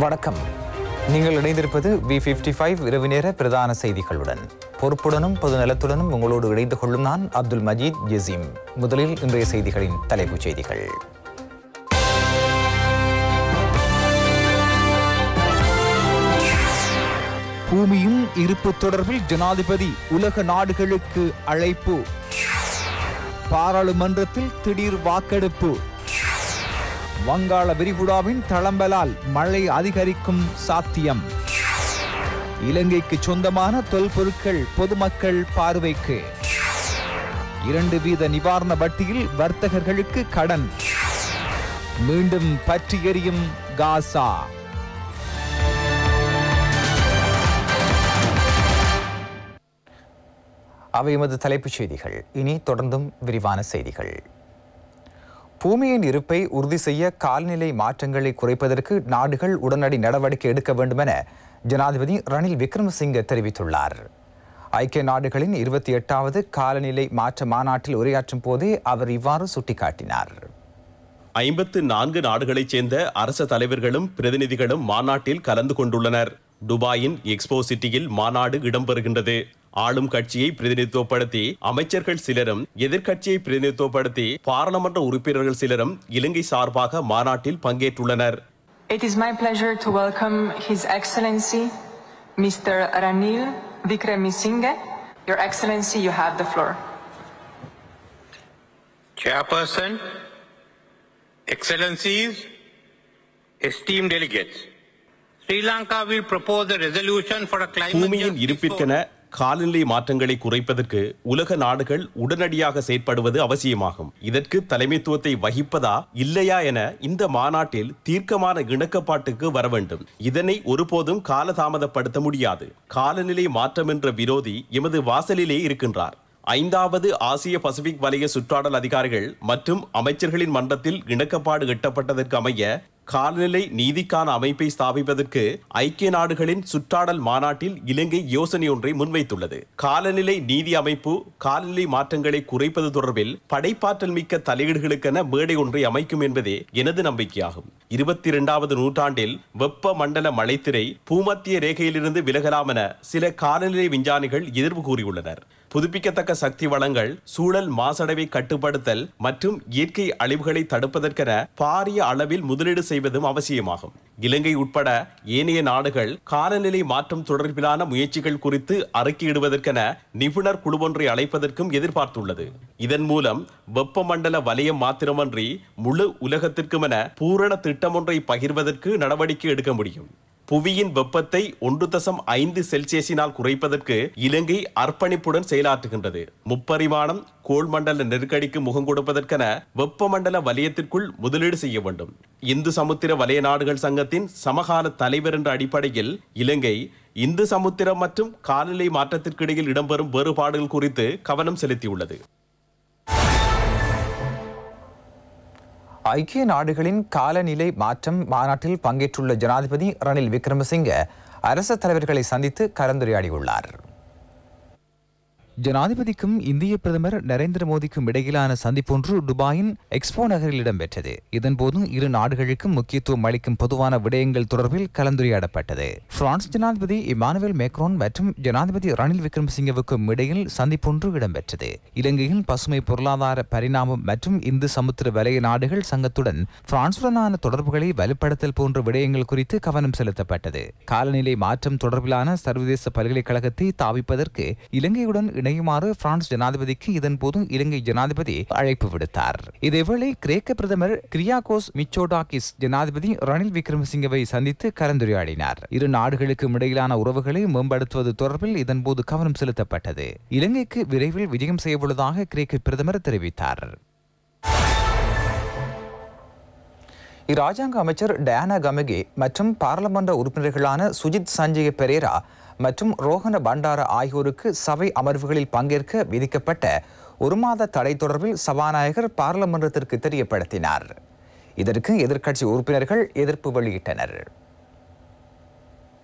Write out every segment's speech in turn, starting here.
வணக்கம் நீங்கள் இணைந்திருப்பது வி பிப்டி ஃபைவ் இரவு நேர பிரதான செய்திகளுடன் பொறுப்புடனும் பொதுநலத்துடனும் உங்களோடு இணைந்து கொள்ளும் நான் அப்துல் மஜீத் ஜசீம் முதலில் இன்றைய செய்திகளின் தலைப்புச் செய்திகள் பூமியின் இருப்பு தொடர்பில் ஜனாதிபதி உலக நாடுகளுக்கு அழைப்பு பாராளுமன்றத்தில் திடீர் வாக்கெடுப்பு வங்காள விரிகுடாவின் தளம்பலால் மழை அதிகரிக்கும் சாத்தியம் இலங்கைக்கு சொந்தமான தொல்பொருட்கள் பொதுமக்கள் பார்வைக்கு இரண்டு வீத நிவாரண வட்டியில் வர்த்தகர்களுக்கு கடன் மீண்டும் பற்றி எரியும் காசா அவை எமது தலைப்புச் செய்திகள் இனி தொடர்ந்தும் விரிவான செய்திகள் பூமியின் இருப்பை உறுதி செய்ய கால்நிலை மாற்றங்களை குறைப்பதற்கு நாடுகள் உடனடி நடவடிக்கை எடுக்க வேண்டும் என ஜனாதிபதி ரணில் விக்ரமசிங்க தெரிவித்துள்ளார் ஐக்கிய நாடுகளின் இருபத்தி எட்டாவது காலநிலை மாற்ற மாநாட்டில் உரையாற்றும் போதே அவர் இவ்வாறு சுட்டிக்காட்டினார் ஐம்பத்து நான்கு நாடுகளைச் சேர்ந்த அரச தலைவர்களும் பிரதிநிதிகளும் மாநாட்டில் கலந்து கொண்டுள்ளனர் துபாயின் எக்ஸ்போ சிட்டியில் மாநாடு இடம்பெறுகின்றது ஆளும் கட்சியை பிரதிநிதித்துவப்படுத்தி அமைச்சர்கள் சிலரும் எதிர்க்கட்சியை பிரதிநிதித்துவப்படுத்தி பாராளுமன்ற உறுப்பினர்கள் சிலரும் இலங்கை சார்பாக மாநாட்டில் பங்கேற்றுள்ளனர் It is my pleasure to welcome His Excellency, Mr. Ranil Wickremesinghe. Your Excellency, you have the floor. Chairperson, Excellencies, esteemed delegates, Sri Lanka will propose a resolution for a climate பூமியின் justice இருப்பிற்கென forum. காலநிலை மாற்றங்களை குறைப்பதற்கு உலக நாடுகள் உடனடியாக செயற்படுவது அவசியமாகும் இதற்கு தலைமைத்துவத்தை வகிப்பதா இல்லையா என இந்த மாநாட்டில் தீர்க்கமான இணக்கப்பாட்டுக்கு வர வேண்டும் இதனை ஒருபோதும் காலதாமதப்படுத்த முடியாது காலநிலை மாற்றம் என்ற விரோதி எமது வாசலிலே இருக்கின்றார் ஐந்தாவது ஆசிய பசிபிக் வலய சுற்றாடல் அதிகாரிகள் மற்றும் அமைச்சர்களின் மன்றத்தில் இணக்கப்பாடு எட்டப்பட்டதற்கு அமைய காலநிலை நீதிக்கான அமைப்பை ஸ்தாபிப்பதற்கு ஐக்கிய நாடுகளின் சுற்றாடல் மாநாட்டில் இலங்கை யோசனை ஒன்றை முன்வைத்துள்ளது காலநிலை நீதி அமைப்பு காலநிலை மாற்றங்களை குறைப்பது தொடர்பில் படைப்பாற்றல் மிக்க தலையீடுகளுக்கென மேடை ஒன்றை அமைக்கும் என்பதே எனது நம்பிக்கையாகும் இருபத்தி இரண்டாவது நூற்றாண்டில் வெப்ப மண்டல மழைத்திரை பூமத்திய ரேகையிலிருந்து விலகலாம் என சில காலநிலை விஞ்ஞானிகள் எதிர்ப்பு கூறியுள்ளனர் புதுப்பிக்கத்தக்க சக்தி வளங்கள் சூழல் மாசடைவை கட்டுப்படுத்தல் மற்றும் இயற்கை அழிவுகளை தடுப்பதற்கென பாரிய அளவில் முதலீடு செய்வதும் அவசியமாகும் இலங்கை உட்பட ஏனைய நாடுகள் காலநிலை மாற்றம் தொடர்பிலான முயற்சிகள் குறித்து அறிக்கையிடுவதற்கென நிபுணர் குழுவொன்றை அழைப்பதற்கும் எதிர்பார்த்துள்ளது இதன் மூலம் வெப்பமண்டல வலயம் மாத்திரமன்றி முழு உலகத்திற்கும் என பூரண திட்டம் ஒன்றை பகிர்வதற்கு நடவடிக்கை எடுக்க முடியும் புவியின் வெப்பத்தை ஒன்று தசம் ஐந்து செல்சியஸினால் குறைப்பதற்கு இலங்கை அர்ப்பணிப்புடன் செயலாற்றுகின்றது முப்பரிமாணம் கோள்மண்டல நெருக்கடிக்கு முகம் கொடுப்பதற்கென வெப்பமண்டல வலயத்திற்குள் முதலீடு செய்ய வேண்டும் இந்து சமுத்திர வலய நாடுகள் சங்கத்தின் சமகால தலைவர் என்ற அடிப்படையில் இலங்கை இந்து சமுத்திரம் மற்றும் காலநிலை மாற்றத்திற்கிடையில் இடம்பெறும் வேறுபாடுகள் குறித்து கவனம் செலுத்தியுள்ளது ஐக்கிய நாடுகளின் காலநிலை மாற்றம் மாநாட்டில் பங்கேற்றுள்ள ஜனாதிபதி ரணில் விக்ரமசிங்க அரச தலைவர்களை சந்தித்து கலந்துரையாடியுள்ளார் ஜனாதிபதிக்கும் இந்திய பிரதமர் நரேந்திர மோடிக்கும் இடையிலான சந்திப்பொன்று துபாயின் எக்ஸ்போ நகரில் இடம்பெற்றது இதன்போது இரு நாடுகளுக்கும் முக்கியத்துவம் அளிக்கும் பொதுவான விடயங்கள் தொடர்பில் கலந்துரையாடப்பட்டது பிரான்ஸ் ஜனாதிபதி இமானுவேல் மேக்ரோன் மற்றும் ஜனாதிபதி ரணில் விக்ரமசிங்கவுக்கும் இடையில் சந்திப்பொன்று இடம்பெற்றது இலங்கையின் பசுமை பொருளாதார பரிணாமம் மற்றும் இந்து சமுத்திர வலய நாடுகள் சங்கத்துடன் பிரான்சுடனான தொடர்புகளை வலுப்படுத்தல் போன்ற விடயங்கள் குறித்து கவனம் செலுத்தப்பட்டது காலநிலை மாற்றம் தொடர்பிலான சர்வதேச பல்கலைக்கழகத்தை தாவிப்பதற்கு இலங்கையுடன் இணையுமாறு பிரான்ஸ் ஜனாதிபதிக்கு இதன்போது இலங்கை ஜனாதிபதி அழைப்பு விடுத்தார் இதேவேளை கிரேக்க பிரதமர் கிரியாகோஸ் மிச்சோடாகிஸ் ஜனாதிபதி ரணில் விக்ரமசிங்கவை சந்தித்து கலந்துரையாடினார் இரு நாடுகளுக்கும் இடையிலான உறவுகளை மேம்படுத்துவது தொடர்பில் இதன்போது கவனம் செலுத்தப்பட்டது இலங்கைக்கு விரைவில் விஜயம் செய்யவுள்ளதாக கிரேக்க பிரதமர் தெரிவித்தார் இராஜாங்க அமைச்சர் டயானா கமகே மற்றும் பாராளுமன்ற உறுப்பினர்களான சுஜித் சஞ்சய பெரேரா மற்றும் ரோஹன பண்டார ஆகியோருக்கு சபை அமர்வுகளில் பங்கேற்க விதிக்கப்பட்ட ஒரு மாத தடை தொடர்பில் சபாநாயகர் பாராளுமன்றத்திற்கு தெரியப்படுத்தினார் இதற்கு எதிர்க்கட்சி உறுப்பினர்கள் எதிர்ப்பு வெளியிட்டனர்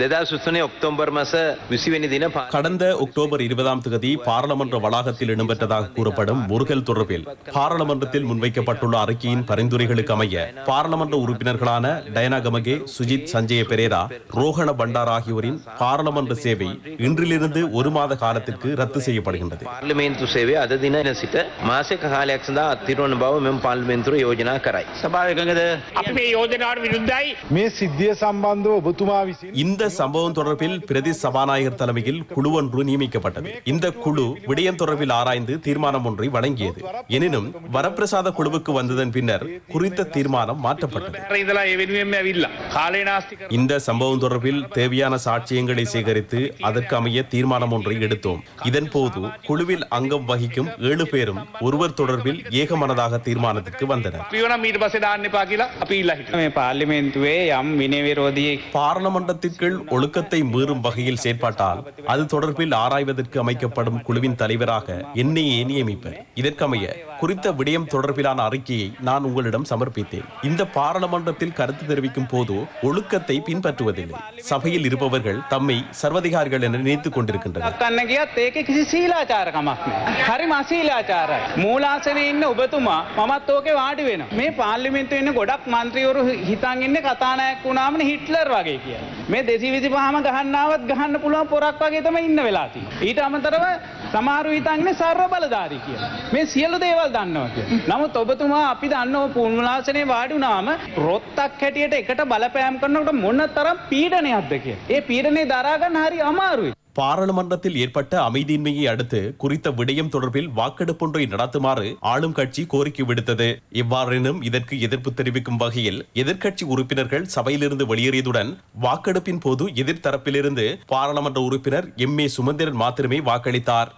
දෙදස් උත්සනේ ඔක්තෝම්බර් මස විසිවෙනි දින පා- கடந்த அக்டோபர் இருபதாம் தேதி பாராளுமன்ற வளாகத்தில் இடம்பெற்றதாக கூறப்படும் முருகல் தொடர்பில் பாராளுமன்றத்தில் முன்வைக்கப்பட்டுள்ள அறிக்கையின் பரிந்துரைகளுக்கு அமைய பாராளுமன்ற உறுப்பினர்களான டயனா கமகே சுஜித் சஞ்சய பெரேரா ரோஹண பண்டார் ஆகியோரின் பாராளுமன்ற சேவை இன்றிலிருந்து ஒரு மாத காலத்திற்கு ரத்து செய்யப்படுகின்றது පාර්ලිමේන්තු සේවය අද දින සිට මාසක කාලයක් සඳහා අත්තිරුවන බව මෙම පාර්ලිමේන්තුව යෝජනා කරයි. සභාවකඟද අපි මේ යෝජනාවට විරුද්ධයි මේ සිද්ධිය සම්බන්ධව ඔබතුමා විසින් இந்த சம்பவம் தொடர்பில் பிரதி சபாநாயகர் தலைமையில் குழு ஒன்று நியமிக்கப்பட்டது இந்த குழு விடயம் தொடர்பில் ஆராய்ந்து தீர்மானம் ஒன்றை வழங்கியது எனினும் வரப்பிரசாத குழுவுக்கு வந்ததன் பின்னர் குறித்த தீர்மானம் மாற்றப்பட்டது අර ඉඳලා ඒ වෙනුවෙන්ම ඇවිල්ලා කාලේ නාස්ති කර இந்த சம்பவம் தொடர்பில் தேவையான சாட்சியங்களை சேகரித்து அதற்கு அமைய தீர்மானம் ஒன்றை எடுத்தோம் இதன் போது குழுவில் அங்கம் வகிக்கும் ஏழு பேரும் ஒருவர் தொடர்பில் ஏகமனதாக தீர்மானத்திற்கு வந்தனர் අපි වනම් ඊට පස්සේ දාන්න එපා කියලා අපි ඉල්ලා හිටියා මේ පාර්ලිමේන්තුවේ යම් විනය විරෝධී பாராளுமன்றத்திற்குள் ஒழுக்கத்தை மீறும் வகையில் செயற்பட்டால் அது தொடர்பில் ஆராய்வதற்கு அமைக்கப்படும் குழுவின் தலைவராக என்னையே நியமிப்பர் இதற்கமைய குறித்த விடயம் தொடர்பிலான அறிக்கையை நான் உங்களிடம் சமர்ப்பித்தேன் இந்த பாராளுமன்றத்தில் கருத்து தெரிவிக்கும் போது ஒழுக்கத்தை பின்பற்றுவதில்லை சபையில் இருப்பவர்கள் தம்மை சர்வதிகாரிகள் என நினைத்துக் கொண்டிருக்கின்றனர் දක්වන්න ගියත් ඒක කිසි සීලාචාරකමක් නෑ. හරිම අසීලාචාරයි. මූලාසනයේ ඉන්න ඔබතුමා මමත් ඕකේ වාඩි වෙනවා. මේ පාර්ලිමේන්තුවේ ඉන්න ගොඩක් මන්ත්‍රීවරු හිතන් ඉන්නේ කතානායක වුණාමනේ හිට්ලර් වගේ කියලා. මේ 225ම ගහන්නවත් ගහන්න පුළුවන් පොරක් වගේ තමයි ඉන්න වෙලා තියෙන්නේ. ඊට අමතරව සමහරු හිතන් ඉන්නේ සර්ව බලධාරී කියලා. මේ සියලු දේවල් දන්නවා කියලා. නමුත් ඔබතුමා අපි දන්නව පුන්මුලාසනේ වාඩි වුණාම රොත්තක් හැටියට එකට බලපෑම් කරනකොට මොන තරම් පීඩනයක්ද කියලා. ඒ පීඩනේ දරා ගන්න හරි අමාරුයි. பாராளுமன்றத்தில் ஏற்பட்ட அமைதியின்மையை அடுத்து குறித்த விடயம் தொடர்பில் வாக்கெடுப்பொன்றை நடத்துமாறு ஆளும் கட்சி கோரிக்கை விடுத்தது இவ்வாறெனும் இதற்கு எதிர்ப்பு தெரிவிக்கும் வகையில் எதிர்க்கட்சி உறுப்பினர்கள் சபையிலிருந்து வெளியேறியதுடன் வாக்கெடுப்பின் போது எதிர்த்தரப்பிலிருந்து பாராளுமன்ற உறுப்பினர் எம் ஏ சுமந்திரன் மாத்திரமே வாக்களித்தார்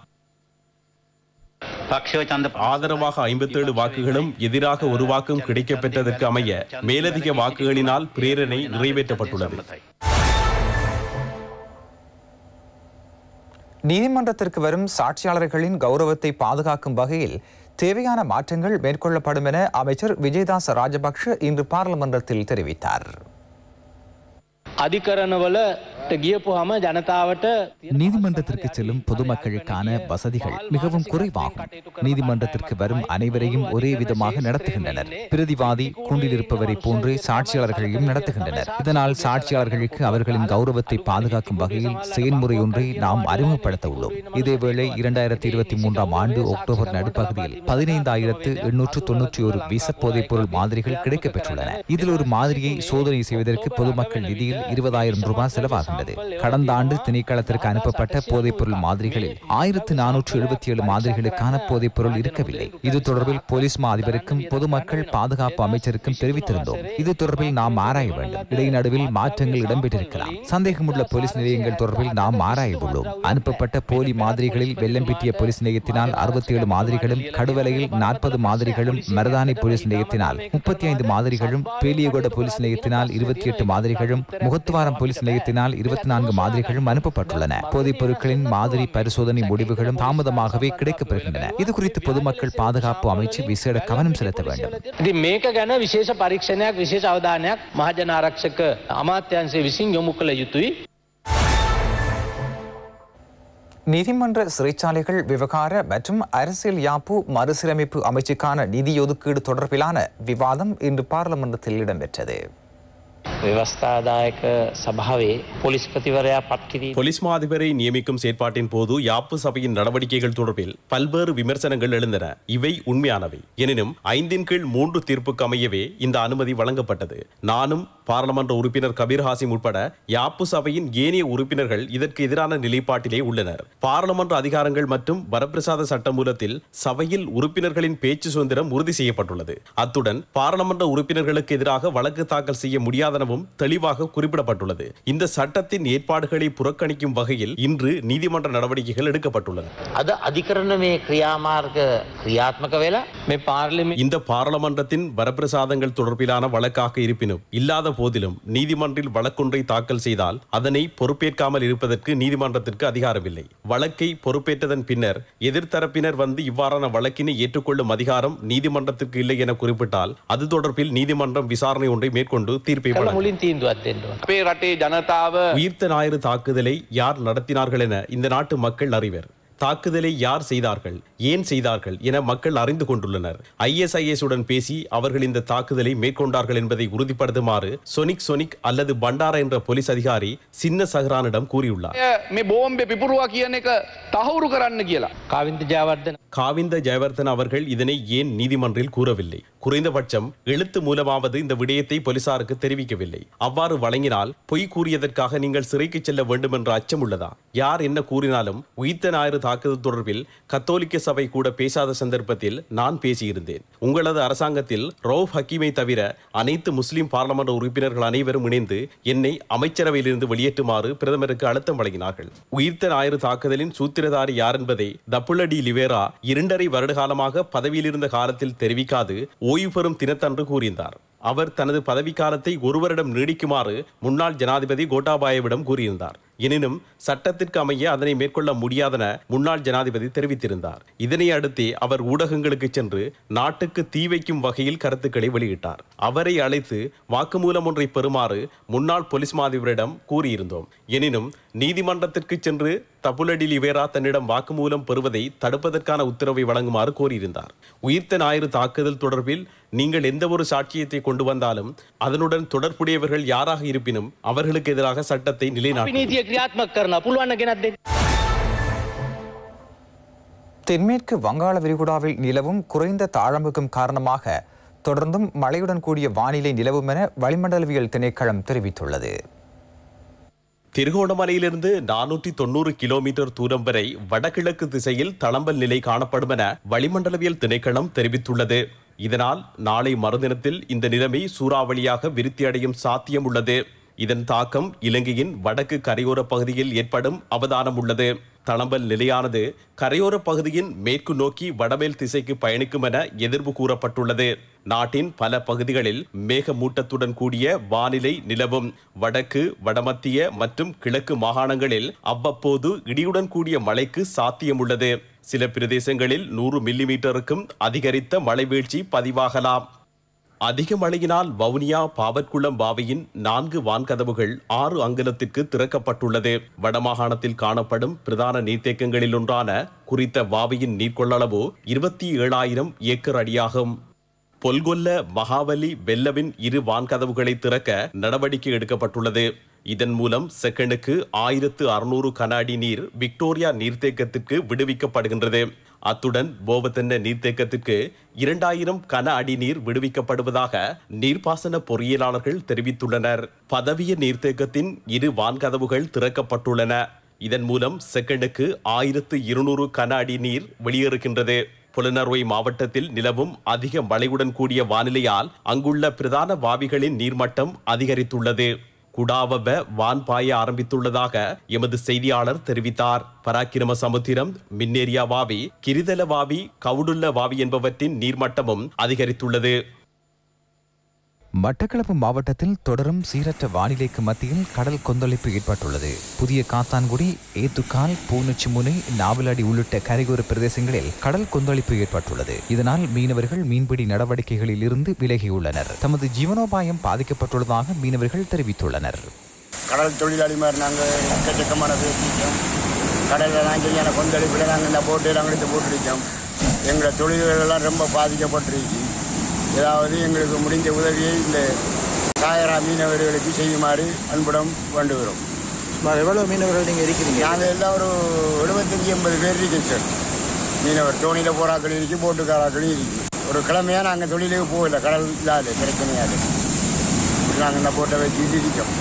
පක්ෂව චන්ද ஆதரவாக ஐம்பத்தேழு வாக்குகளும் எதிராக ஒரு வாக்கும் கிடைக்கப்பெற்றதற்கு அமைய மேலதிக வாக்குகளினால் பிரேரணை நிறைவேற்றப்பட்டுள்ளது நீதிமன்றத்திற்கு வரும் சாட்சியாளர்களின் கௌரவத்தை பாதுகாக்கும் வகையில் தேவையான மாற்றங்கள் மேற்கொள்ளப்படும் என அமைச்சர் விஜயதாஸ் ராஜபக்ஷ இன்று பாராளுமன்றத்தில் தெரிவித்தார் අධිකරණවලට ගියපුහම ජනතාවට நீதிமன்றத்திற்கு செல்லும் பொதுமக்களுக்கான வசதிகள் மிகவும் குறைவாகும் நீதிமன்றத்திற்கு வரும் அனைவரையும் ஒரே விதமாக நடத்துகின்றனர் பிரதிவாதி கூண்டில் இருப்பவரை போன்று சாட்சியாளர்களையும் நடத்துகின்றனர் இதனால் சாட்சியாளர்களுக்கு அவர்களின் கௌரவத்தை பாதுகாக்கும் வகையில் செயல்முறை ஒன்றை நாம் அறிமுகப்படுத்த உள்ளோம் இதேவேளை இரண்டாயிரத்தி இருபத்தி மூன்றாம் ஆண்டு அக்டோபர் நடுப்பகுதியில் பதினைந்தாயிரத்து எண்ணூற்று தொன்னூற்றி ஒரு விச போதைப் பொருள் மாதிரிகள் கிடைக்கப்பெற்றுள்ளன இதில் ஒரு மாதிரியை சோதனை செய்வதற்கு பொதுமக்கள் நிதியில் இருபதாயிரம் ரூபாய் செலவாகின்றது கடந்த ஆண்டு திணைக்களத்திற்கு அனுப்பப்பட்ட போதைப் பொருள் மாதிரிகளில் ஆயிரத்து நானூற்று எழுபத்தி ஏழு மாதிரிகளுக்கான போதைப் பொருள் இருக்கவில்லை இது தொடர்பில் போலீஸ் மா அதிபருக்கும் பொதுமக்கள் பாதுகாப்பு அமைச்சருக்கும் தெரிவித்திருந்தோம் இது தொடர்பில் நாம் ஆராய வேண்டும் இடைநடுவில் மாற்றங்கள் இடம்பெற்றிருக்கலாம் சந்தேகமுள்ள போலீஸ் நிலையங்கள் தொடர்பில் நாம் ஆராய உள்ளோம் அனுப்பப்பட்ட போலி மாதிரிகளில் வெள்ளம்பிட்டிய போலீஸ் நிலையத்தினால் அறுபத்தி ஏழு மாதிரிகளும் கடுவலையில் நாற்பது மாதிரிகளும் மரதானை போலீஸ் நிலையத்தினால் முப்பத்தி ஐந்து மாதிரிகளும் பேலியகோட போலீஸ் நிலையத்தினால் இருபத்தி எட்டு மாதிரிகளும் முகத்துவாரம் போலீஸ் நிலையத்தினால் இருபத்தி நான்கு மாதிரிகளும் அனுப்பப்பட்டுள்ளன போதைப் பொருட்களின் மாதிரி பரிசோதனை முடிவுகளும் தாமதமாகவே கிடைக்கப்பெறுகின்றன இது குறித்து பொதுமக்கள் பாதுகாப்பு அமைச்சு விசேட கவனம் செலுத்த வேண்டும் ඉතින් මේක ගැන විශේෂ පරීක්ෂණයක් විශේෂ අවධානයක් මහජන ආරක්ෂක අමාත්‍යංශය විසින් යොමු කළ යුතුයි. நீதிமன்ற சிறைச்சாலைகள் விவகார மற்றும் அரசியல் யாப்பு மறுசீரமைப்பு அமைச்சுக்கான நிதி ஒதுக்கீடு தொடர்பிலான விவாதம் இன்று பாராளுமன்றத்தில் இடம்பெற்றது ව්‍යවස්ථාදායක සභාවේ පොලිස්පතිවරයා පත්කිරීම போலீஸ் மா அதிபரை நியமிக்கும் செயற்பாட்டின் போது யாப்பு சபையின் நடவடிக்கைகள் தொடர்பில் பல்வேறு விமர்சனங்கள் எழுந்தன இவை உண்மையானவை எனினும் ஐந்தின் கீழ் மூன்று தீர்ப்புக்கு அமையவே இந்த அனுமதி வழங்கப்பட்டது நானும் பாராளுமன்ற உறுப்பினர் கபீர் ஹாசிம் உட்பட யாப்பு சபையின் ஏனைய உறுப்பினர்கள் இதற்கு எதிரான நிலைப்பாட்டிலே உள்ளனர் பாராளுமன்ற அதிகாரங்கள் மற்றும் வரப்பிரசாத சட்டமூலத்தில் சபையில் உறுப்பினர்களின் பேச்சு சுதந்திரம் உறுதி செய்யப்பட்டுள்ளது அத்துடன் பாராளுமன்ற உறுப்பினர்களுக்கு எதிராக வழக்கு தாக்கல் செய்ய முடியாதனவும் தெளிவாக குறிப்பிடப்பட்டுள்ளது இந்த சட்டத்தின் ஏற்பாடுகளை புறக்கணிக்கும் வகையில் இன்று நீதிமன்ற நடவடிக்கைகள் எடுக்கப்பட்டுள்ளன අද අධිකරණමේ ක්‍රියාමාර්ග ක්‍රියාත්මක වෙලා මේ පාර්ලිමි இந்த பாராளுமன்றத்தின் வரப்பிரசாதங்கள் தொடர்பிலான வழக்காக இருப்பினும் இல்லாத போதிலும் நீதிமன்றில் வழக்கொன்றை தாக்கல் செய்தால் அதனை பொறுப்பேற்காமல் இருப்பதற்கு நீதிமன்றத்திற்கு அதிகாரமில்லை வழக்கை பொறுப்பேற்றதன் பின்னர் எதிர்த்தரப்பினர் வந்து இவ்வாறான வழக்கினை ஏற்றுக்கொள்ளும் அதிகாரம் நீதிமன்றத்திற்கு இல்லை என குறிப்பிட்டால் அது தொடர்பில் நீதிமன்றம் விசாரணை ஒன்றை மேற்கொண்டு தீர்ப்பை வழங்கும் තුළින් තීන්දුවත් දෙන්න ඕන. අපේ රටේ ජනතාව உயிர்த்த ஞாயிறு தாக்குதலை யார் நடத்தினார்கள் என இந்த நாட்டு மக்கள் அறிவர் தாக்குதலை யார் செய்தார்கள் ஏன் செய்தார்கள் என மக்கள் அறிந்து கொண்டுள்ளனர் ஐஎஸ்ஐஎஸ் உடன் பேசி அவர்கள் இந்த தாக்குதலை மேற்கொண்டார்கள் என்பதை உறுதிப்படுத்துமாறு சொனிக் சொனிக் அல்லது பண்டாரா என்ற போலீஸ் அதிகாரி சின்ன சஹ்ரானிடம் கூறியுள்ளார் මේ බෝම්බෙ පිපුරුවා කියන එක තහවුරු කරන්න කියලා. කාවින්ද ජයවර්ධන காவிந்த ஜெயவர்தன் அவர்கள் இதனை ஏன் நீதிமன்றில் கூறவில்லை குறைந்தபட்சம் எழுத்து மூலமாவது இந்த விடயத்தை போலீசாருக்கு தெரிவிக்கவில்லை அவ்வாறு வழங்கினால் பொய் கூறியதற்காக நீங்கள் சிறைக்கு செல்ல வேண்டும் என்ற அச்சம் உள்ளதா யார் என்ன கூறினாலும் உயிர்த்த ஞாயிறு தாக்குதல் தொடர்பில் கத்தோலிக்க சபை கூட பேசாத சந்தர்ப்பத்தில் நான் பேசியிருந்தேன் உங்களது அரசாங்கத்தில் ரவுப் ஹக்கீமை தவிர அனைத்து முஸ்லிம் பார்லமெண்ட் உறுப்பினர்கள் அனைவரும் இணைந்து என்னை அமைச்சரவையிலிருந்து வெளியேற்றுமாறு பிரதமருக்கு அழுத்தம் வழங்கினார்கள் உயிர்த்த ஞாயிறு தாக்குதலின் சூத்திரதாரி யார் என்பதை தப்புலடி லிவேரா இரண்டரை வருடகாலமாக பதவியில் இருந்த காலத்தில் தெரிவிக்காது ஓய்வு பெறும் தினத்தன்று கூறியிருந்தார் அவர் தனது பதவிக்காலத்தை ஒரு வருடம் நீடிக்குமாறு முன்னாள் ஜனாதிபதி கோட்டாபாயவிடம் கூறியிருந்தார் எனினும் சட்டத்திற்கு அமைய அதனை மேற்கொள்ள முடியாதென முன்னாள் ஜனாதிபதி தெரிவித்திருந்தார் இதனை அடுத்தே அவர் ஊடகங்களுக்கு சென்று நாட்டுக்கு தீ வைக்கும் வகையில் கருத்துக்களை வெளியிட்டார் அவரை அழைத்து வாக்குமூலம் ஒன்றை பெறுமாறு முன்னாள் போலீஸ் மாதிபரிடம் கூறியிருந்தோம் எனினும் நீதிமன்றத்திற்கு சென்று தபுலடி லிவேரா தன்னிடம் வாக்குமூலம் பெறுவதை தடுப்பதற்கான உத்தரவை வழங்குமாறு கோரியிருந்தார் உயிர்த்த ஞாயிறு தாக்குதல் தொடர்பில் நீங்கள் எந்த ஒரு சாட்சியத்தை கொண்டு வந்தாலும் அதனுடன் தொடர்புடையவர்கள் யாராக இருப்பினும் அவர்களுக்கு எதிராக சட்டத்தை நிலைநாட்டும் නීතිය ක්‍රියාත්මක කරන පුළුවන්න ගෙනත් දෙන්න. தென்மேற்கு வங்காள விரிகுடாவில் நிலவும் குறைந்த தாழமுகம் காரணமாக தொடர்ந்தும் மழையுடன் கூடிய வானிலை நிலவும் என வளிமண்டலவியல் திணைக்களம் தெரிவித்துள்ளது திருகோணமலையிலிருந்து நானூற்றி தொண்ணூறு கிலோமீட்டர் தூரம் வரை வடகிழக்கு திசையில் தளம்பல் நிலை காணப்படும் என வளிமண்டலவியல் திணைக்களம் தெரிவித்துள்ளது இதனால் நாளை மறுதினத்தில் இந்த நிலைமை சூறாவளியாக விருத்தியடையும் சாத்தியம் உள்ளது இதன் தாக்கம் இலங்கையின் வடக்கு கரையோர பகுதியில் ஏற்படும் அவதானம் உள்ளது தளம்பல் நிலையானது கரையோர பகுதியின் மேற்கு நோக்கி வடமேல் திசைக்கு பயணிக்கும் என எதிர்வு கூறப்பட்டுள்ளது நாட்டின் பல பகுதிகளில் மேகமூட்டத்துடன் கூடிய வானிலை நிலவும் வடக்கு வடமத்திய மற்றும் கிழக்கு மாகாணங்களில் அவ்வப்போது இடியுடன் கூடிய மழைக்கு சாத்தியமுள்ளது சில பிரதேசங்களில் நூறு மில்லிமீட்டருக்கும் அதிகரித்த மழை வீழ்ச்சி பதிவாகலாம் அதிக மழையினால் வவுனியா பாவற்குளம் பாவையின் நான்கு வான்கதவுகள் ஆறு அங்குலத்திற்கு திறக்கப்பட்டுள்ளது வடமாகாணத்தில் காணப்படும் பிரதான நீர்த்தேக்கங்களில் ஒன்றான குறித்த வாவையின் நீர்கொள்ளளவு இருபத்தி ஏழாயிரம் ஏக்கர் அடியாகும் பொல்கொல்ல மகாவலி வெல்லவின் இரு வான்கதவுகளை திறக்க நடவடிக்கை எடுக்கப்பட்டுள்ளது இதன் மூலம் செகண்டுக்கு ஆயிரத்து அறுநூறு கன அடி நீர் விக்டோரியா நீர்த்தேக்கத்திற்கு விடுவிக்கப்படுகின்றது அத்துடன் போவத்தென்ன நீர்த்தேக்கத்திற்கு இரண்டாயிரம் கன அடி நீர் விடுவிக்கப்படுவதாக நீர்ப்பாசன பொறியியலாளர்கள் தெரிவித்துள்ளனர் பதவிய நீர்த்தேக்கத்தின் இரு வான்கதவுகள் திறக்கப்பட்டுள்ளன இதன் மூலம் செகண்டுக்கு ஆயிரத்து இருநூறு கன அடி நீர் வெளியேறுகின்றது புலனறுவை மாவட்டத்தில் நிலவும் அதிக மழையுடன் கூடிய வானிலையால் அங்குள்ள பிரதான வாவிகளின் நீர்மட்டம் அதிகரித்துள்ளது குடாவவ வான் பாய ஆரம்பித்துள்ளதாக எமது செய்தியாளர் தெரிவித்தார் பராக்கிரம சமுத்திரம் மின்னேரியா வாவி கிரிதல வாவி கவுடுள்ள வாவி என்பவற்றின் நீர்மட்டமும் அதிகரித்துள்ளது மட்டக்களப்பு மாவட்டத்தில் தொடரும் சீரற்ற வானிலைக்கு மத்தியில் கடல் கொந்தளிப்பு ஏற்பட்டுள்ளது புதிய காத்தான்குடி ஏத்துக்கால் பூனச்சிமுனை நாவலடி உள்ளிட்ட கரையோர பிரதேசங்களில் கடல் கொந்தளிப்பு ஏற்பட்டுள்ளது இதனால் மீனவர்கள் மீன்பிடி நடவடிக்கைகளில் இருந்து விலகியுள்ளனர் தமது ஜீவனோபாயம் பாதிக்கப்பட்டுள்ளதாக மீனவர்கள் தெரிவித்துள்ளனர் கடல் தொழிலாளி மாதிரி நாங்கள் எக்கச்சக்கமான பேசிட்டோம் கடலில் நான் சரியான கொந்தளிப்பில் நாங்கள் இந்த போட்டு நாங்கள் எடுத்து போட்டுருக்கோம் எங்களோட தொழில்கள் எல்லாம் ரொம்ப பாதிக்கப்பட்டிருக்கு ஏதாவது எங்களுக்கு முடிஞ்ச உதவியை இந்த காயரா மீனவர்களுக்கு செய்யுமாறு அன்புடன் வேண்டுகிறோம் எவ்வளோ மீனவர்கள் நீங்கள் இருக்கிறீங்க நாங்கள் எல்லாம் ஒரு எழுபத்தஞ்சி எண்பது பேர் இருக்கோம் சார் மீனவர் தோணியில் போறாக்கள் இருக்கு போட்டுக்காராக்களும் இருக்கு ஒரு கிழமையாக நாங்கள் தொழிலுக்கு போகல கடல் இல்லாது பிரச்சனையாது நாங்கள் இந்த போட்டை வச்சுட்டு இருக்கோம்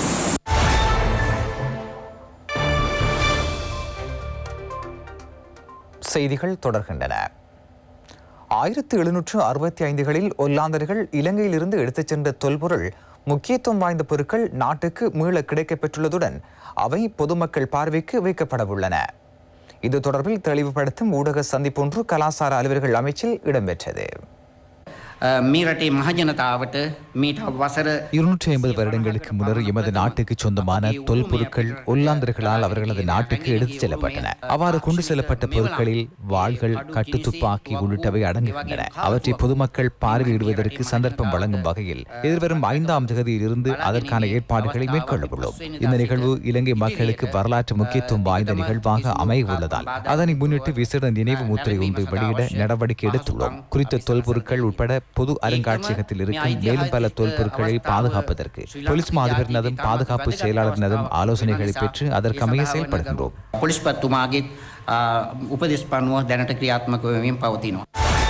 செய்திகள் தொடர்கின்றன ஆயிரத்தி எழுநூற்று அறுபத்தி ஐந்துகளில் ஒல்லாந்தர்கள் இலங்கையிலிருந்து எடுத்துச் சென்ற தொல்பொருள் முக்கியத்துவம் வாய்ந்த பொருட்கள் நாட்டுக்கு மீள கிடைக்கப் பெற்றுள்ளதுடன் அவை பொதுமக்கள் பார்வைக்கு வைக்கப்படவுள்ளன இது தொடர்பில் தெளிவுபடுத்தும் ஊடக சந்திப்பொன்று கலாசார அலுவலர்கள் அமைச்சில் இடம்பெற்றது මේ රටේ මහජනතාවට මීට වසර இருநூற்றி ஐம்பது வருடங்களுக்கு முன்னர் எமது நாட்டுக்கு சொந்தமான தொல்பொருட்கள் ஒல்லாந்தர்களால் அவர்களது நாட்டுக்கு எடுத்துச் செல்லப்பட்டன அவ்வாறு கொண்டு செல்லப்பட்ட பொருட்களில் வாள்கள் கட்டுத்துப்பாக்கி உள்ளிட்டவை அடங்குகின்றன அவற்றை பொதுமக்கள் பார்வையிடுவதற்கு சந்தர்ப்பம் வழங்கும் வகையில் எதிர்வரும் ஐந்தாம் தேதியில் இருந்து அதற்கான ஏற்பாடுகளை மேற்கொள்ளவுள்ளோம் இந்த நிகழ்வு இலங்கை மக்களுக்கு வரலாற்று முக்கியத்துவம் வாய்ந்த நிகழ்வாக அமைய உள்ளதால் அதனை முன்னிட்டு விசேட நினைவு முத்திரை ஒன்று வெளியிட நடவடிக்கை எடுத்துள்ளோம் குறித்த தொல்பொருட்கள் உட்பட பொது அருங்காட்சியகத்தில் இருக்கும் மேலும் பல தொல்பொருட்களை பாதுகாப்பதற்கு போலீஸ் மாதிபரினதும் பாதுகாப்பு செயலாளரினதும் ஆலோசனைகளை பெற்று அதற்கமைய செயல்படுகின்றோம் පොලිස්පත්තුමාගේත් උපදෙස් පනුව දැනට ක්‍රියාත්මක වෙමින් පවතිනවා.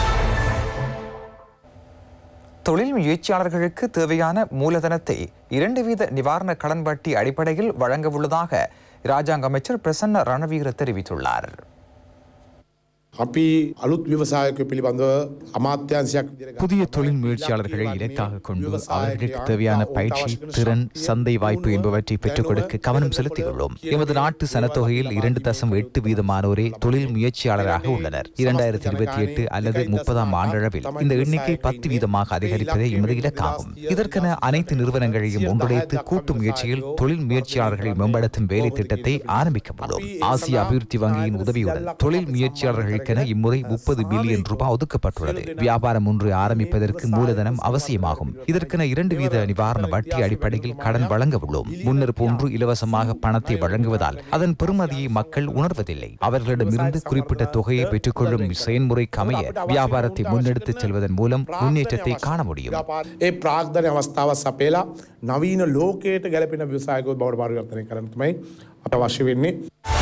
தொழில் முயற்சியாளர்களுக்கு தேவையான மூலதனத்தை இரண்டு வீத நிவாரண கடன் வட்டி அடிப்படையில் வழங்க உள்ளதாக இராஜாங்க அமைச்சர் பிரசன்ன ரணவீர தெரிவித்துள்ளார் අපි අලුත් විවසායක පිළිබඳව අමාත්‍යන්සයක් புதிய தொழில் முயற்சியாளர்களை இலக்காக கொண்டு அவர்களுக்கு தேவையான பயிற்சி திறன் சந்தை வாய்ப்பு என்பவற்றை பெற்றுக் கொடுக்க கவனம் செலுத்தியுள்ளோம் எமது நாட்டு சனத்தொகையில் இரண்டு தசம் எட்டு வீதமானோரே தொழில் முயற்சியாளராக உள்ளனர் இரண்டாயிரத்தி இருபத்தி எட்டு அல்லது முப்பதாம் ஆண்டளவில் இந்த எண்ணிக்கை பத்து வீதமாக அதிகரிப்பதே எமது இலக்காகும் இதற்கென அனைத்து நிறுவனங்களையும் ஒன்றிணைத்து கூட்டு முயற்சியில் தொழில் முயற்சியாளர்களை மேம்படுத்தும் வேலை திட்டத்தை ஆரம்பிக்க உள்ளோம் ஆசிய அபிவிருத்தி வங்கியின் உதவியுடன் தொழில் முயற்சியாளர்களுக்கென இம்முறை முப்பது பில்லியன் ரூபாய் ஒதுக்கப்பட்டுள்ளது வியாபாரம் ஒன்று ஆரம்பிப்பதற்கு மூலதனம் அவசியமாகும் இதற்கென இரண்டு வீத நிவாரண வட்டி அடிப்படையில் கடன் வழங்க உள்ளோம் முன்னர் போன்று இலவசமாக பணத்தை வழங்குவதால் அதன் பெறுமதியை மக்கள் உணர்வதில்லை அவர்களிடமிருந்து குறிப்பிட்ட தொகையை பெற்றுக்கொள்ளும் செயல்முறைக்கு அமைய வியாபாரத்தை முன்னெடுத்துச் செல்வதன் மூலம் முன்னேற்றத்தை காண முடியும் ඒ ප්‍රාග්ධන අවස්ථාව සපේලා නවීන ලෝකයට ගැලපෙන විවසායකව බවට පරිවර්තනය කරනතුමයි අප අවශ්‍ය වෙන්නේ.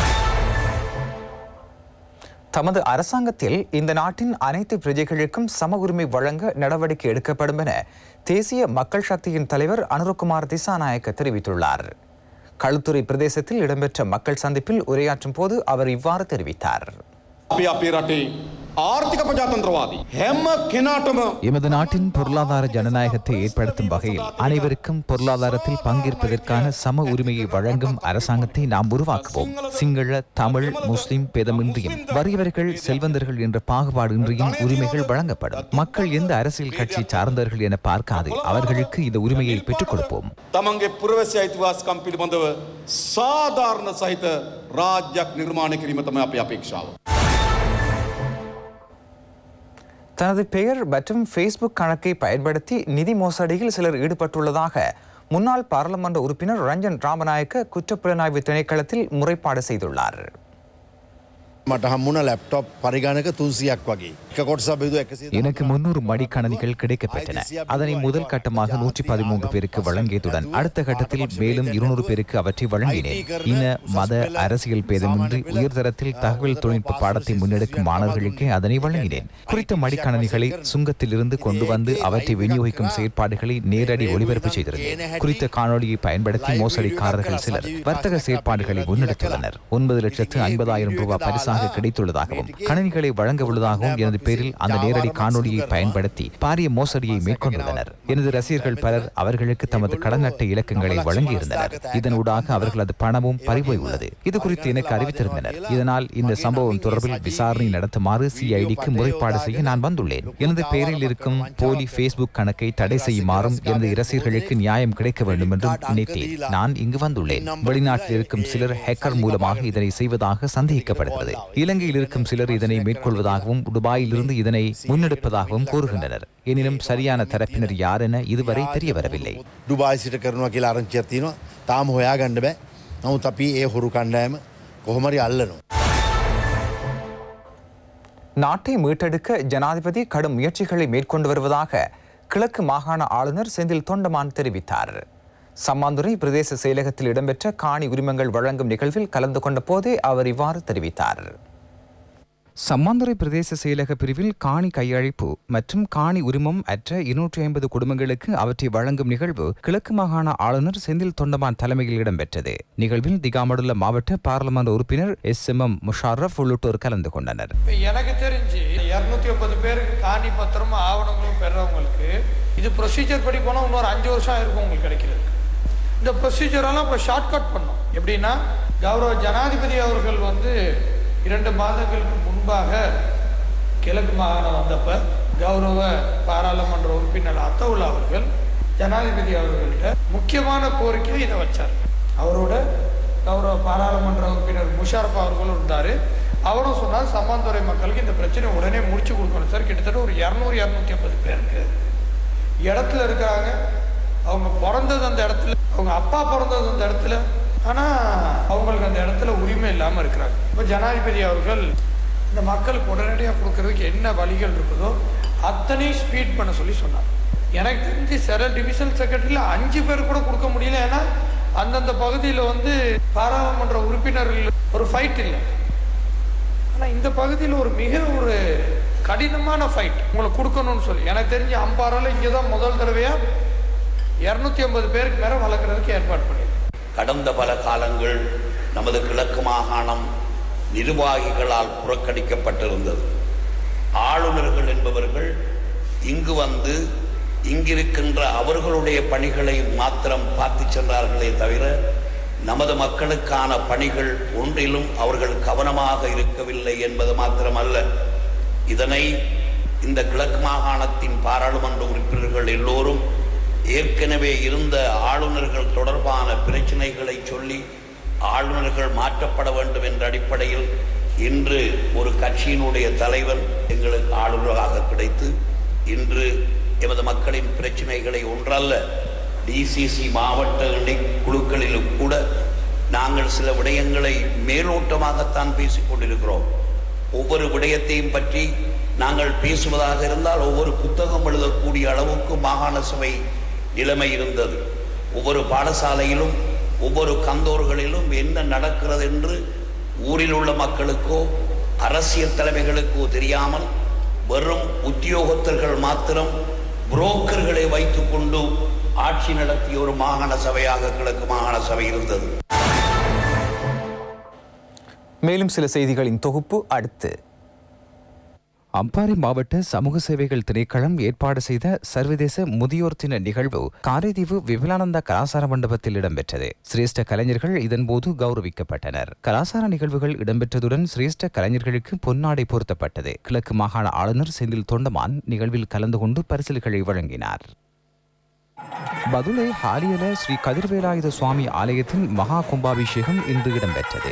தமது அரசாங்கத்தில் இந்த நாட்டின் அனைத்து பிரஜைகளுக்கும் சம உரிமை வழங்க நடவடிக்கை எடுக்கப்படும் என தேசிய மக்கள் சக்தியின் தலைவர் அனுரகுமார் திசாநாயக்க தெரிவித்துள்ளார் களுத்துறை பிரதேசத்தில் இடம்பெற்ற மக்கள் சந்திப்பில் உரையாற்றும் போது அவர் இவ்வாறு தெரிவித்தார் අපි අපේ රටේ ආර්ථික ප්‍රජාතන්ත්‍රවාදී හැම කෙනාටම எமது நாட்டின் பொருளாதார ஜனநாயகத்தை ஏற்படுத்தும் வகையில் அனைவருக்கும் பொருளாதாரத்தில் பங்கேற்பதற்கான சம உரிமையை வழங்கும் அரசாங்கத்தை நாம் உருவாக்குவோம் சிங்கள தமிழ் முஸ்லிம் பேதமின்றியும் வறியவர்கள் செல்வந்தர்கள் என்ற பாகுபாடின்றியும் உரிமைகள் வழங்கப்படும் மக்கள் எந்த அரசியல் கட்சி சார்ந்தவர்கள் என பார்க்காது அவர்களுக்கு இந்த உரிமையை பெற்றுக் கொடுப்போம் තමන්ගේ පුරවැසි අයිතිවාසිකම් පිළිබඳව සාධාරණ සහිත රාජ්‍යයක් නිර්මාණය කිරීම තමයි අපේ අපේක්ෂාව. தனது பெயர் மற்றும் ஃபேஸ்புக் கணக்கை பயன்படுத்தி நிதி மோசடியில் சிலர் ஈடுபட்டுள்ளதாக முன்னாள் பாராளுமன்ற உறுப்பினர் ரஞ்சன் ராமநாயக்க குற்றப்புலனாய்வு திணைக்களத்தில் முறைப்பாடு செய்துள்ளார் මට හම්මුණ ලැප්ටොප් පරිගණක තුන්සියක් වගේ එක කොටසා බෙදු එකසි எனக்கு முன்னூறு மடிக்கணனிகள் கிடைக்கப்பெற்றன அதனை முதல் கட்டமாக நூற்றி பதிமூன்று பேருக்கு வழங்கியதுடன் அடுத்த கட்டத்தில் மேலும் இருநூறு பேருக்கு அவற்றை வழங்கினேன் இன மத அரசியல் பேதமின்றி உயர்தரத்தில் தகவல் தொழில்நுட்ப பாடத்தை முன்னெடுக்கும் மாணவர்களுக்கு அதனை வழங்கினேன் குறித்த மடிக்கணனிகளை சுங்கத்திலிருந்து கொண்டு வந்து அவற்றை விநியோகிக்கும் செயற்பாடுகளை நேரடி ஒளிபரப்பு செய்திருந்தேன் குறித்த காணொளியை பயன்படுத்தி மோசடிக்காரர்கள் சிலர் வர்த்தக செயற்பாடுகளை முன்னெடுத்துள்ளனர் ஒன்பது லட்சத்து ஐம்பதாயிரம் ரூபாய் பரிசாக கிடைத்துள்ளதாகவும் கணினிகளை வழங்க உள்ளதாகவும் எனது பேரில் அந்த நேரடி காணொளியை பயன்படுத்தி பாரிய மோசடியை மேற்கொண்டுள்ளனர் எனது ரசிகர்கள் பலர் அவர்களுக்கு தமது கடன் அட்டை இலக்கங்களை வழங்கியிருந்தனர் இதனூடாக அவர்களது பணமும் பறிபோய் உள்ளது இது குறித்து எனக்கு அறிவித்திருந்தனர் இதனால் இந்த சம்பவம் தொடர்பில் விசாரணை நடத்துமாறு சிஐடிக்கு முறைப்பாடு செய்ய நான் வந்துள்ளேன் எனது பெயரில் இருக்கும் போலி ஃபேஸ்புக் கணக்கை தடை செய்யுமாறும் எனது ரசிகர்களுக்கு நியாயம் கிடைக்க வேண்டும் என்றும் நினைத்தேன் நான் இங்கு வந்துள்ளேன் வெளிநாட்டில் இருக்கும் சிலர் ஹேக்கர் மூலமாக இதனை செய்வதாக சந்தேகிக்கப்படுகிறது இலங்கையில் இருக்கும் சிலர் இதனை மேற்கொள்வதாகவும் துபாயிலிருந்து இதனை முன்னெடுப்பதாகவும் கூறுகின்றனர் எனினும் சரியான தரப்பினர் யார் என இதுவரை தெரிய வரவில்லை ඩුබායි සිට කරනවා කියලා ආරංචියක් තියෙනවා තාම හොයා ගන්න බෑ නමුත් අපි ඒ හොරු කණ්ඩායම කොහොමරි අල්ලනවා நாட்டை மீட்டெடுக்க ஜனாதிபதி கடும் முயற்சிகளை மேற்கொண்டு வருவதாக கிழக்கு மாகாண ஆளுநர் செந்தில் தொண்டமான் தெரிவித்தார் சம்மாந்துறை பிரதேச செயலகத்தில் இடம்பெற்ற காணி உரிமங்கள் வழங்கும் நிகழ்வில் கலந்து கொண்ட போதே அவர் இவ்வாறு தெரிவித்தார் சம்மாந்துறை பிரதேச செயலக பிரிவில் காணி கையளிப்பு மற்றும் காணி உரிமம் அற்ற இருநூற்றி ஐம்பது குடும்பங்களுக்கு அவற்றை வழங்கும் நிகழ்வு கிழக்கு மாகாண ஆளுநர் செந்தில் தொண்டமான் தலைமையில் இடம்பெற்றது நிகழ்வில் திகாமடுள்ள மாவட்ட பாராளுமன்ற உறுப்பினர் எஸ் எம் எம் முஷாரப் உள்ளிட்டோர் கலந்து கொண்டனர் இப்போ எனக்கு தெரிஞ்சு இரநூத்தி ஐம்பது பேருக்கு காணி பத்திரமும் ஆவணங்களும் பெறவங்களுக்கு இது ப்ரொசீஜர் படி போனால் இன்னொரு அஞ்சு வருஷம் இருக்கும் உங்களுக்கு கிடைக்கிறது இந்த ப்ரொசீஜரெல்லாம் இப்போ ஷார்ட்கட் பண்ணோம் எப்படின்னா கௌரவ ஜனாதிபதி அவர்கள் வந்து இரண்டு மாதங்களுக்கு முன்பாக கிழக்கு மாகாணம் வந்தப்ப கௌரவ பாராளுமன்ற உறுப்பினர் அத்தவுல்லா அவர்கள் ஜனாதிபதி அவர்கள்ட்ட முக்கியமான கோரிக்கையை இதை வச்சார் அவரோட கௌரவ பாராளுமன்ற உறுப்பினர் முஷாரப் அவர்களும் இருந்தார் அவரும் சொன்னார் சம்மாந்துறை மக்களுக்கு இந்த பிரச்சனை உடனே முடிச்சு கொடுக்கணும் சார் கிட்டத்தட்ட ஒரு இரநூறு இரநூத்தி ஐம்பது பேருக்கு இடத்துல இருக்கிறாங்க அவங்க பிறந்தது அந்த இடத்துல அவங்க அப்பா பிறந்தது அந்த இடத்துல ஆனால் அவங்களுக்கு அந்த இடத்துல உரிமை இல்லாமல் இருக்கிறாங்க இப்போ ஜனாதிபதி அவர்கள் இந்த மக்களுக்கு உடனடியாக கொடுக்கறதுக்கு என்ன வழிகள் இருக்குதோ அத்தனையும் ஸ்பீட் பண்ண சொல்லி சொன்னார் எனக்கு தெரிஞ்சு சில டிவிஷன் செக்ரட்டரியில் அஞ்சு பேர் கூட கொடுக்க முடியல ஏன்னா அந்தந்த பகுதியில் வந்து பாராளுமன்ற உறுப்பினர்கள் ஒரு ஃபைட் இல்லை ஆனால் இந்த பகுதியில் ஒரு மிக ஒரு கடினமான ஃபைட் உங்களை கொடுக்கணும்னு சொல்லி எனக்கு தெரிஞ்சு அம்பாரால இங்கே தான் முதல் தடவையாக இரநூத்தி ஐம்பது பேருக்கு மேலே வளர்க்குறதுக்கு ஏற்பாடு பண்ணியிருக்கோம் கடந்த பல காலங்கள் நமது கிழக்கு மாகாணம் நிர்வாகிகளால் புறக்கணிக்கப்பட்டிருந்தது ஆளுநர்கள் என்பவர்கள் இங்கு வந்து இங்கிருக்கின்ற அவர்களுடைய பணிகளை மாத்திரம் பார்த்து சென்றார்களே தவிர நமது மக்களுக்கான பணிகள் ஒன்றிலும் அவர்கள் கவனமாக இருக்கவில்லை என்பது மாத்திரமல்ல இதனை இந்த கிழக்கு மாகாணத்தின் பாராளுமன்ற உறுப்பினர்கள் எல்லோரும் ஏற்கனவே இருந்த ஆளுநர்கள் தொடர்பான பிரச்சனைகளை சொல்லி ஆளுநர்கள் மாற்றப்பட வேண்டும் என்ற அடிப்படையில் இன்று ஒரு கட்சியினுடைய தலைவர் எங்களுக்கு ஆளுநராக கிடைத்து இன்று எமது மக்களின் பிரச்சனைகளை ஒன்றல்ல டிசிசி மாவட்ட இணை குழுக்களிலும் கூட நாங்கள் சில விடயங்களை மேலோட்டமாகத்தான் பேசிக் கொண்டிருக்கிறோம் ஒவ்வொரு விடயத்தையும் பற்றி நாங்கள் பேசுவதாக இருந்தால் ஒவ்வொரு புத்தகம் எழுதக்கூடிய அளவுக்கு மாகாண சபை நிலைமை இருந்தது ஒவ்வொரு பாடசாலையிலும் ஒவ்வொரு கந்தோர்களிலும் என்ன நடக்கிறது என்று ஊரில் உள்ள மக்களுக்கோ அரசியல் தலைமைகளுக்கோ தெரியாமல் வெறும் உத்தியோகத்தர்கள் மாத்திரம் புரோக்கர்களை வைத்துக்கொண்டு ஆட்சி நடத்திய ஒரு மாகாண சபையாக கிழக்கு மாகாண சபை இருந்தது மேலும் சில செய்திகளின் தொகுப்பு அடுத்து அம்பாறை மாவட்ட சமூக சேவைகள் திணைக்களம் ஏற்பாடு செய்த சர்வதேச முதியோர் தின நிகழ்வு காரைதீவு விமலானந்தா கலாசார மண்டபத்தில் இடம்பெற்றது சிரேஷ்ட கலைஞர்கள் இதன்போது கௌரவிக்கப்பட்டனர் கலாசார நிகழ்வுகள் இடம்பெற்றதுடன் சிரேஷ்ட கலைஞர்களுக்கு பொன்னாடை பொருத்தப்பட்டது கிழக்கு மாகாண ஆளுநர் செந்தில் தொண்டமான் நிகழ்வில் கலந்து கொண்டு பரிசில்களை வழங்கினார் பதுளை ஹாலியல ஸ்ரீ கதிர்வேலாயுத சுவாமி ஆலயத்தின் மகா கும்பாபிஷேகம் இன்று இடம்பெற்றது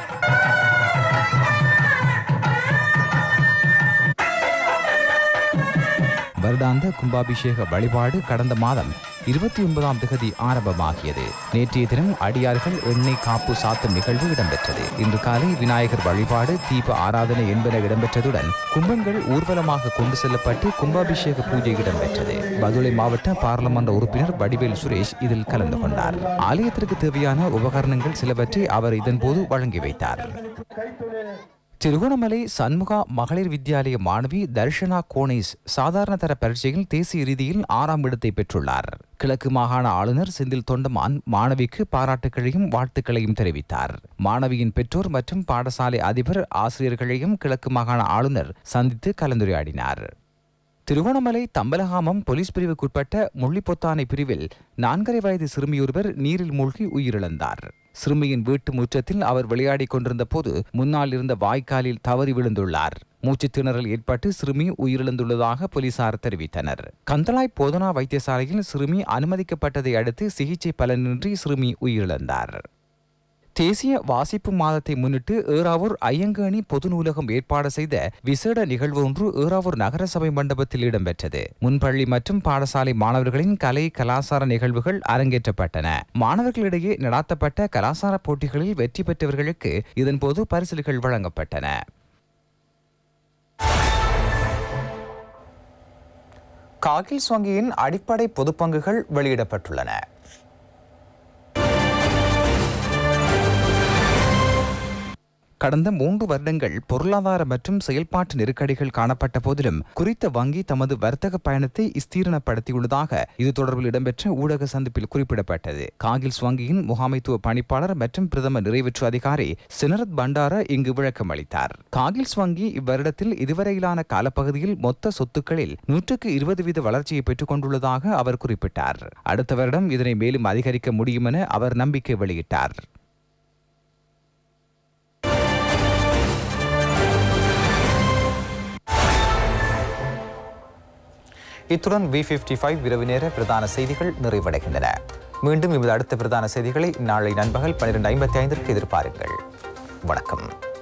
வருடாந்த கும்பாபிஷேக வழிபாடு கடந்த மாதம் இருபத்தி ஒன்பதாம் திகதி ஆரம்பமாகியது நேற்றைய தினம் அடியார்கள் எண்ணெய் காப்பு சாத்தும் நிகழ்வு இடம்பெற்றது இன்று காலை விநாயகர் வழிபாடு தீப ஆராதனை என்பன இடம்பெற்றதுடன் கும்பங்கள் ஊர்வலமாக கொண்டு செல்லப்பட்டு கும்பாபிஷேக பூஜை இடம்பெற்றது பதுளை மாவட்ட பாராளுமன்ற உறுப்பினர் வடிவேல் சுரேஷ் இதில் கலந்து கொண்டார் ஆலயத்திற்கு தேவையான உபகரணங்கள் சிலவற்றை அவர் இதன்போது வழங்கி வைத்தார் திருகோணமலை சண்முகா மகளிர் வித்யாலய மாணவி தர்ஷனா கோனேஸ் சாதாரண தர பரீட்சையில் தேசிய ரீதியில் ஆறாம் இடத்தை பெற்றுள்ளார் கிழக்கு மாகாண ஆளுநர் செந்தில் தொண்டமான் மாணவிக்கு பாராட்டுகளையும் வாழ்த்துக்களையும் தெரிவித்தார் மாணவியின் பெற்றோர் மற்றும் பாடசாலை அதிபர் ஆசிரியர்களையும் கிழக்கு மாகாண ஆளுநர் சந்தித்து கலந்துரையாடினார் திருவோணமலை தம்பலகாமம் போலீஸ் பிரிவுக்குட்பட்ட முள்ளிப்பொத்தானை பிரிவில் நான்கரை வயது சிறுமியொருவர் நீரில் மூழ்கி உயிரிழந்தார் சிறுமியின் வீட்டு முற்றத்தில் அவர் விளையாடிக் கொண்டிருந்த போது முன்னால் இருந்த வாய்க்காலில் தவறி விழுந்துள்ளார் மூச்சுத் திணறல் ஏற்பட்டு சிறுமி உயிரிழந்துள்ளதாக போலீசார் தெரிவித்தனர் கந்தளாய் போதனா வைத்தியசாலையில் சிறுமி அனுமதிக்கப்பட்டதை அடுத்து சிகிச்சை பலனின்றி சிறுமி உயிரிழந்தார் தேசிய வாசிப்பு மாதத்தை முன்னிட்டு ஏறாவூர் ஐயங்கேணி பொது நூலகம் ஏற்பாடு செய்த விசேட நிகழ்வு ஒன்று ஏறாவூர் நகரசபை மண்டபத்தில் இடம்பெற்றது முன்பள்ளி மற்றும் பாடசாலை மாணவர்களின் கலை கலாசார நிகழ்வுகள் அரங்கேற்றப்பட்டன மாணவர்களிடையே நடாத்தப்பட்ட கலாசார போட்டிகளில் வெற்றி பெற்றவர்களுக்கு இதன்போது பரிசில்கள் வழங்கப்பட்டன காகில்ஸ் வங்கியின் அடிப்படை பொதுப்பங்குகள் வெளியிடப்பட்டுள்ளன கடந்த மூன்று வருடங்கள் பொருளாதார மற்றும் செயல்பாட்டு நெருக்கடிகள் காணப்பட்ட போதிலும் குறித்த வங்கி தமது வர்த்தக பயணத்தை ஸ்தீரணப்படுத்தியுள்ளதாக இது தொடர்பில் இடம்பெற்ற ஊடக சந்திப்பில் குறிப்பிடப்பட்டது காகில்ஸ் வங்கியின் முகாமைத்துவ பணிப்பாளர் மற்றும் பிரதம நிறைவேற்று அதிகாரி சினரத் பண்டார இங்கு விளக்கம் அளித்தார் காகில்ஸ் வங்கி இவ்வருடத்தில் இதுவரையிலான காலப்பகுதியில் மொத்த சொத்துக்களில் நூற்றுக்கு இருபது வீத வளர்ச்சியை பெற்றுக் கொண்டுள்ளதாக அவர் குறிப்பிட்டார் அடுத்த வருடம் இதனை மேலும் அதிகரிக்க முடியும் என அவர் நம்பிக்கை வெளியிட்டார் இத்துடன் வி பிப்டி ஃபைவ் இரவு நேர பிரதான செய்திகள் நிறைவடைகின்றன மீண்டும் எமது அடுத்த பிரதான செய்திகளை நாளை நண்பகல் பன்னிரண்டு ஐம்பத்தி ஐந்திற்கு எதிர்பாருங்கள் வணக்கம்